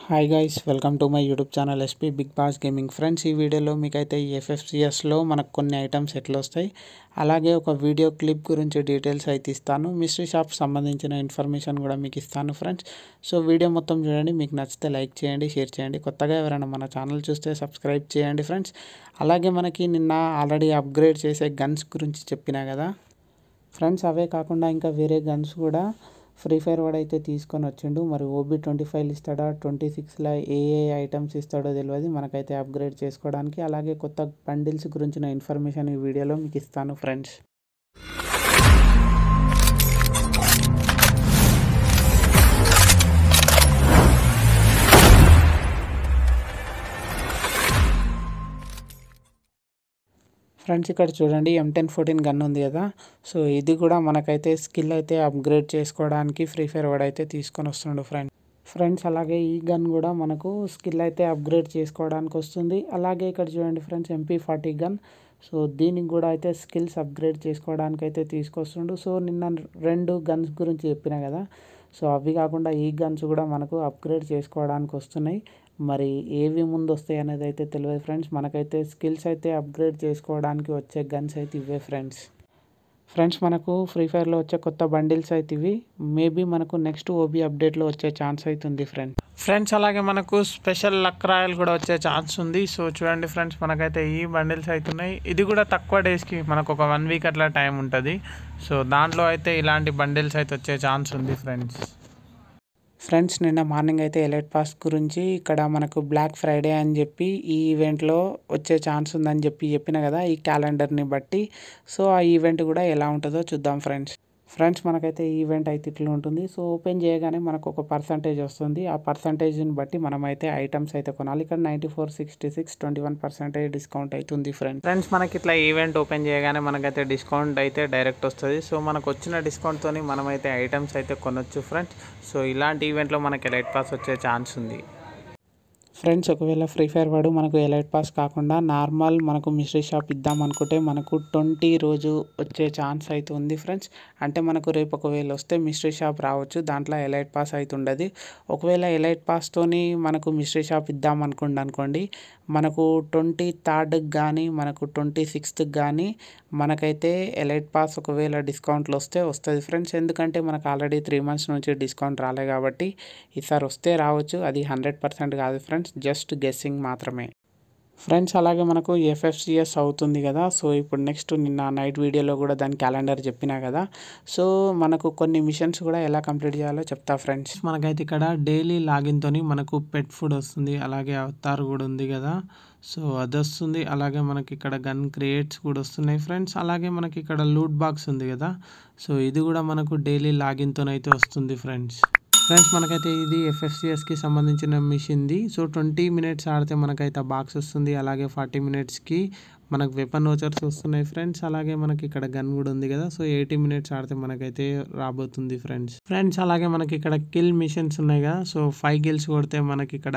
hi guys welcome to my YouTube channel SP big boss gaming friends ఈ వీడియోలో మీకైతే ఈ ఎఫ్ఎఫ్సిఎస్లో మనకు కొన్ని ఐటమ్స్ ఎట్లా వస్తాయి అలాగే ఒక వీడియో క్లిప్ గురించి డీటెయిల్స్ అయితే ఇస్తాను మిస్టరీ షాప్ సంబంధించిన ఇన్ఫర్మేషన్ కూడా మీకు ఇస్తాను ఫ్రెండ్స్ సో వీడియో మొత్తం చూడండి మీకు నచ్చితే లైక్ చేయండి షేర్ చేయండి కొత్తగా ఎవరైనా మన ఛానల్ చూస్తే సబ్స్క్రైబ్ చేయండి ఫ్రెండ్స్ అలాగే మనకి నిన్న ఆల్రెడీ అప్గ్రేడ్ చేసే గన్స్ గురించి చెప్పినా కదా ఫ్రెండ్స్ అవే కాకుండా ఇంకా వేరే గన్స్ కూడా ఫ్రీ ఫైర్ వాడు అయితే తీసుకొని వచ్చిండు మరి ఓబీ ట్వంటీ ఫైవ్ ఇస్తాడా ట్వంటీ సిక్స్లో ఏ ఏ ఐటమ్స్ ఇస్తాడో తెలియదు మనకైతే అప్గ్రేడ్ చేసుకోవడానికి అలాగే కొత్త బండిల్స్ గురించిన ఇన్ఫర్మేషన్ ఈ వీడియోలో మీకు ఇస్తాను ఫ్రెండ్స్ ఫ్రెండ్స్ ఇక్కడ చూడండి ఎం టెన్ ఫోర్టీన్ గన్ ఉంది కదా సో ఇది కూడా మనకైతే స్కిల్ అయితే అప్గ్రేడ్ చేసుకోవడానికి ఫ్రీ ఫైర్ వాడు అయితే తీసుకొని వస్తుండు ఫ్రెండ్స్ ఫ్రెండ్స్ అలాగే ఈ గన్ కూడా మనకు స్కిల్ అయితే అప్గ్రేడ్ చేసుకోవడానికి వస్తుంది అలాగే ఇక్కడ చూడండి friends MP forty gun so దీనికి కూడా అయితే స్కిల్స్ అప్గ్రేడ్ చేసుకోవడానికి అయితే తీసుకొస్తుండు సో నిన్న రెండు గన్స్ గురించి చెప్పిన కదా సో అవి కాకుండా ఈ గన్స్ కూడా మనకు అప్గ్రేడ్ చేసుకోవడానికి వస్తున్నాయి మరి ఏవి ముందు వస్తాయి అనేది అయితే తెలియదు ఫ్రెండ్స్ మనకైతే స్కిల్స్ అయితే అప్గ్రేడ్ చేసుకోవడానికి వచ్చే గన్స్ అయితే ఇవే ఫ్రెండ్స్ ఫ్రెండ్స్ మనకు ఫ్రీ ఫైర్లో వచ్చే కొత్త బండిల్స్ అయితే ఇవి మేబీ మనకు నెక్స్ట్ ఓబీ అప్డేట్లో వచ్చే ఛాన్స్ అయితే ఉంది ఫ్రెండ్స్ ఫ్రెండ్స్ అలాగే మనకు స్పెషల్ లక్ రాయల్ కూడా వచ్చే ఛాన్స్ ఉంది సో చూడండి ఫ్రెండ్స్ మనకైతే ఈ బండిల్స్ అవుతున్నాయి ఇది కూడా తక్కువ డేస్కి మనకు ఒక వన్ వీక్ అట్లా టైం ఉంటుంది సో దాంట్లో అయితే ఇలాంటి బండిల్స్ అయితే వచ్చే ఛాన్స్ ఉంది ఫ్రెండ్స్ ఫ్రెండ్స్ నిన్న మార్నింగ్ అయితే ఎలైట్ పాస్ గురించి ఇక్కడ మనకు బ్లాక్ ఫ్రైడే అని చెప్పి ఈ ఈవెంట్లో వచ్చే ఛాన్స్ ఉందని చెప్పి చెప్పిన కదా ఈ క్యాలెండర్ని బట్టి సో ఆ ఈవెంట్ కూడా ఎలా ఉంటుందో చూద్దాం ఫ్రెండ్స్ ఫ్రెండ్స్ మనకైతే ఈ ఈవెంట్ అయితే ఇట్లా ఉంటుంది సో ఓపెన్ చేయగానే మనకు ఒక పర్సంటేజ్ వస్తుంది ఆ పర్సంటేజ్ని బట్టి మనమైతే ఐటమ్స్ అయితే కొనాలి ఇక్కడ ninety four sixty six twenty one percentage discount అవుతుంది ఫ్రెండ్స్ ఫ్రెండ్స్ మనకి ఇట్లా ఈవెంట్ ఓపెన్ చేయగానే మనకైతే డిస్కౌంట్ అయితే డైరెక్ట్ వస్తుంది సో మనకు వచ్చిన డిస్కౌంట్తో మనమైతే ఐటమ్స్ అయితే కొనొచ్చు ఫ్రెండ్స్ సో ఇలాంటి ఈవెంట్లో మనకి లైట్ పాస్ వచ్చే ఛాన్స్ ఉంది ఫ్రెండ్స్ ఒకవేళ ఫ్రీ ఫైర్ వాడు మనకు ఎలైట్ పాస్ కాకుండా నార్మల్ మనకు మిస్టరీ షాప్ ఇద్దాం అనుకుంటే మనకు ట్వంటీ రోజు వచ్చే ఛాన్స్ అయితే ఉంది ఫ్రెండ్స్ అంటే మనకు రేపు ఒకవేళ వస్తే మిస్టరీ షాప్ రావచ్చు దాంట్లో ఎలైట్ పాస్ అయితే ఉండదు ఒకవేళ ఎలైట్ పాస్తోని మనకు మిస్టరీ షాప్ ఇద్దాం అనుకోండి అనుకోండి మనకు ట్వంటీ థర్డ్కి కానీ మనకు ట్వంటీ సిక్స్త్కి కానీ మనకైతే ఎలైట్ పాస్ ఒకవేళ డిస్కౌంట్లు వస్తే వస్తుంది ఫ్రెండ్స్ ఎందుకంటే మనకు ఆల్రెడీ త్రీ మంత్స్ నుంచి డిస్కౌంట్ రాలే కాబట్టి ఈసారి వస్తే రావచ్చు అది హండ్రెడ్ పర్సెంట్ కాదు ఫ్రెండ్స్ జస్ట్ గెస్సింగ్ మాత్రమే ఫ్రెండ్స్ అలాగే మనకు ఎఫ్ఎఫ్సిఎస్ అవుతుంది కదా సో ఇప్పుడు నెక్స్ట్ నిన్న నైట్ వీడియోలో కూడా దాని క్యాలెండర్ చెప్పినా కదా సో మనకు కొన్ని మిషన్స్ కూడా ఎలా కంప్లీట్ చేయాలో చెప్తా ఫ్రెండ్స్ మనకైతే ఇక్కడ డైలీ లాగిన్తో మనకు పెట్ ఫుడ్ వస్తుంది అలాగే అవతార్ కూడా ఉంది కదా సో అది వస్తుంది అలాగే మనకి ఇక్కడ గన్ క్రియేట్స్ కూడా వస్తున్నాయి ఫ్రెండ్స్ అలాగే మనకి ఇక్కడ లూట్ బాక్స్ ఉంది కదా సో ఇది కూడా మనకు డైలీ లాగిన్తో అయితే వస్తుంది ఫ్రెండ్స్ ఫ్రెండ్స్ మనకైతే ఇది ఎఫ్ఎఫ్సిఎస్కి సంబంధించిన మిషన్ది సో ట్వంటీ మినిట్స్ ఆడితే మనకైతే బాక్స్ వస్తుంది అలాగే ఫార్టీ మినిట్స్కి మనకు వెపన్ ఓచర్స్ వస్తున్నాయి ఫ్రెండ్స్ అలాగే మనకి ఇక్కడ గన్ కూడా ఉంది కదా సో ఎయిటీ మినిట్స్ ఆడితే మనకైతే రాబోతుంది ఫ్రెండ్స్ ఫ్రెండ్స్ అలాగే మనకి ఇక్కడ కిల్ మిషన్స్ ఉన్నాయి కదా సో ఫైవ్ కిల్స్ కొడితే మనకి ఇక్కడ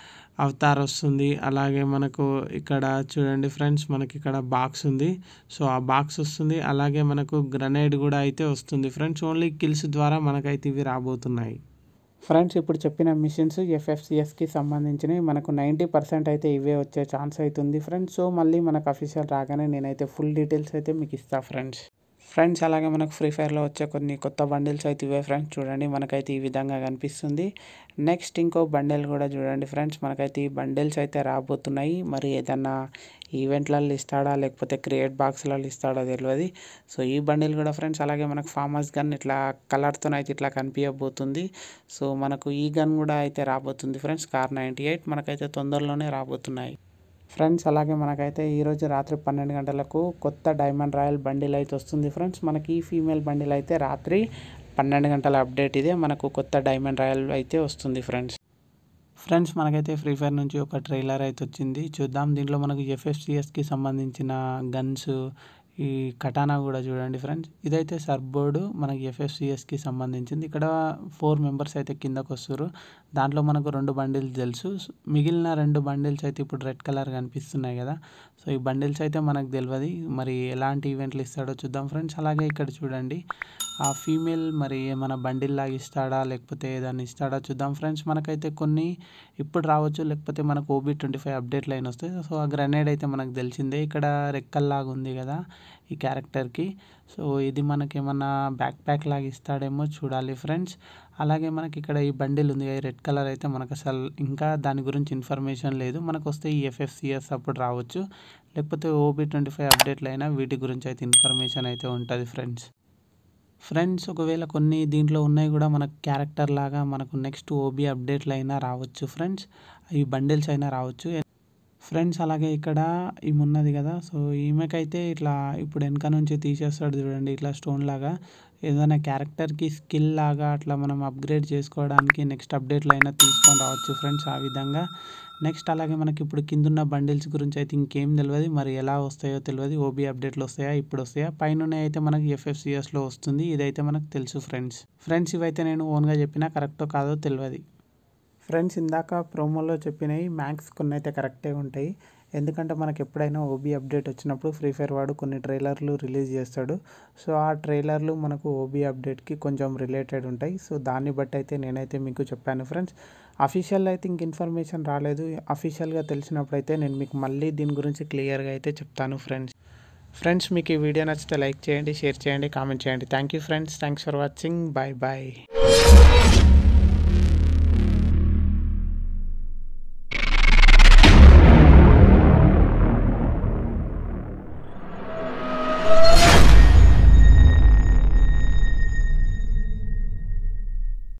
అవతార్ వస్తుంది అలాగే మనకు ఇక్కడ చూడండి ఫ్రెండ్స్ మనకి ఇక్కడ బాక్స్ ఉంది సో ఆ బాక్స్ వస్తుంది అలాగే మనకు గ్రనేడ్ కూడా అయితే వస్తుంది ఫ్రెండ్స్ ఓన్లీ కిల్స్ ద్వారా మనకైతే ఇవి రాబోతున్నాయి ఫ్రెండ్స్ ఇప్పుడు చెప్పిన మిషన్స్ ఎఫ్ఎఫ్సిఎస్కి సంబంధించినవి మనకు నైంటీ పర్సెంట్ అయితే ఇవే వచ్చే ఛాన్స్ అవుతుంది ఫ్రెండ్స్ సో మళ్ళీ మనకు అఫీషియల్ రాగానే నేనైతే ఫుల్ డీటెయిల్స్ అయితే మీకు ఇస్తాను ఫ్రెండ్స్ ఫ్రెండ్స్ అలాగే మనకు ఫ్రీ ఫైర్లో వచ్చే కొన్ని కొత్త బండిల్స్ అయితే ఇవే ఫ్రెండ్స్ చూడండి మనకైతే ఈ విధంగా కనిపిస్తుంది నెక్స్ట్ ఇంకో బండిల్ కూడా చూడండి ఫ్రెండ్స్ మనకైతే ఈ బండిల్స్ అయితే రాబోతున్నాయి మరి ఏదన్నా ఈవెంట్లలో ఇస్తాడా లేకపోతే క్రియేట్ బాక్స్లలో ఇస్తాడో తెలియదు సో ఈ బండిల్ కూడా ఫ్రెండ్స్ అలాగే మనకు ఫార్మర్స్ గన్ ఇట్లా కలర్తో అయితే ఇట్లా కనిపించబోతుంది సో మనకు ఈ గన్ కూడా అయితే రాబోతుంది ఫ్రెండ్స్ కార్ నైంటీ ఎయిట్ మనకైతే తొందరలోనే రాబోతున్నాయి ఫ్రెండ్స్ అలాగే మనకైతే ఈరోజు రాత్రి పన్నెండు గంటలకు కొత్త డైమండ్ రాయల్ బండిల్ అయితే వస్తుంది ఫ్రెండ్స్ మనకి ఈ ఫీమేల్ బండిల్ అయితే రాత్రి పన్నెండు గంటల అప్డేట్ ఇదే మనకు కొత్త డైమండ్ రాయల్ అయితే వస్తుంది ఫ్రెండ్స్ ఫ్రెండ్స్ మనకైతే ఫ్రీ ఫైర్ నుంచి ఒక ట్రైలర్ అయితే వచ్చింది చూద్దాం దీంట్లో మనకు ఎఫ్ఎఫ్సిఎస్కి సంబంధించిన గన్స్ ఈ కటానా కూడా చూడండి ఫ్రెండ్స్ ఇదైతే సర్బోర్డు మనకి ఎఫ్ఎఫ్సిఎస్కి సంబంధించింది ఇక్కడ ఫోర్ మెంబర్స్ అయితే కిందకు వస్తారు దాంట్లో మనకు రెండు బండిల్స్ తెలుసు మిగిలిన రెండు బండిల్స్ అయితే ఇప్పుడు రెడ్ కలర్ కనిపిస్తున్నాయి కదా సో ఈ బండిల్స్ అయితే మనకు తెలియదు మరి ఎలాంటి ఈవెంట్లు ఇస్తాడో చూద్దాం ఫ్రెండ్స్ అలాగే ఇక్కడ చూడండి ఆ ఫీమేల్ మరి ఏమైనా బండిల్ లాగా ఇస్తాడా లేకపోతే ఏదైనా ఇస్తాడా చూద్దాం ఫ్రెండ్స్ మనకైతే కొన్ని ఇప్పుడు రావచ్చు లేకపోతే మనకు OB twenty five update line వస్తాయి సో ఆ గ్రనేడ్ అయితే మనకు తెలిసిందే ఇక్కడ రెక్కల్లాగా ఉంది కదా ఈ క్యారెక్టర్కి సో ఇది మనకి ఏమన్నా బ్యాక్ ప్యాక్ లాగా ఇస్తాడేమో చూడాలి ఫ్రెండ్స్ అలాగే మనకి ఇక్కడ ఈ బండిల్ ఉంది ఈ రెడ్ కలర్ అయితే మనకు అసలు ఇంకా దాని గురించి ఇన్ఫర్మేషన్ లేదు మనకు వస్తే ఈ ఎఫ్ఎఫ్సిఎస్ అప్పుడు రావచ్చు లేకపోతే ఓబీ ట్వంటీ ఫైవ్ అప్డేట్లు అయినా వీటి గురించి అయితే ఇన్ఫర్మేషన్ అయితే ఉంటుంది ఫ్రెండ్స్ ఫ్రెండ్స్ ఒకవేళ కొన్ని దీంట్లో ఉన్నాయి కూడా మనకు క్యారెక్టర్ లాగా మనకు నెక్స్ట్ ఓబీ అప్డేట్లు అయినా రావచ్చు ఫ్రెండ్స్ ఈ బండిల్స్ అయినా రావచ్చు ఫ్రెండ్స్ అలాగే ఇక్కడ ఈమె ఉన్నది కదా సో ఈమెకైతే ఇట్లా ఇప్పుడు వెనక నుంచి తీసేస్తాడు చూడండి ఇట్లా స్టోన్ లాగా ఏదైనా క్యారెక్టర్కి స్కిల్ లాగా అట్లా మనం అప్గ్రేడ్ చేసుకోవడానికి నెక్స్ట్ అప్డేట్లు అయినా తీసుకొని రావచ్చు ఫ్రెండ్స్ ఆ విధంగా నెక్స్ట్ అలాగే మనకి ఇప్పుడు కిందున్న బండిల్స్ గురించి అయితే ఇంకేం తెలియదు మరి ఎలా వస్తాయో తెలియదు ఓబీ అప్డేట్లు వస్తాయా ఇప్పుడు వస్తాయా పైన అయితే మనకి ఎఫ్ఎఫ్సిఎస్లో వస్తుంది ఇదైతే మనకు తెలుసు ఫ్రెండ్స్ ఫ్రెండ్స్ ఇవైతే నేను ఓన్గా చెప్పినా కరెక్టో కాదో తెలియదు ఫ్రెండ్స్ ఇందాక ప్రోమోలో చెప్పినవి మ్యాక్స్ కొన్ని అయితే కరెక్టే ఉంటాయి ఎందుకంటే మనకి ఎప్పుడైనా ఓబీ అప్డేట్ వచ్చినప్పుడు ఫ్రీ ఫైర్ వాడు కొన్ని ట్రైలర్లు రిలీజ్ చేస్తాడు సో ఆ ట్రైలర్లు మనకు ఓబీ అప్డేట్కి కొంచెం రిలేటెడ్ ఉంటాయి సో దాన్ని బట్టి అయితే నేనైతే మీకు చెప్పాను ఫ్రెండ్స్ అఫీషియల్ అయితే ఇంక ఇన్ఫర్మేషన్ రాలేదు అఫీషియల్గా తెలిసినప్పుడు అయితే నేను మీకు మళ్ళీ దీని గురించి క్లియర్గా అయితే చెప్తాను ఫ్రెండ్స్ ఫ్రెండ్స్ మీకు ఈ వీడియో నచ్చితే లైక్ చేయండి షేర్ చేయండి కామెంట్ చేయండి thank you friends thanks for watching bye bye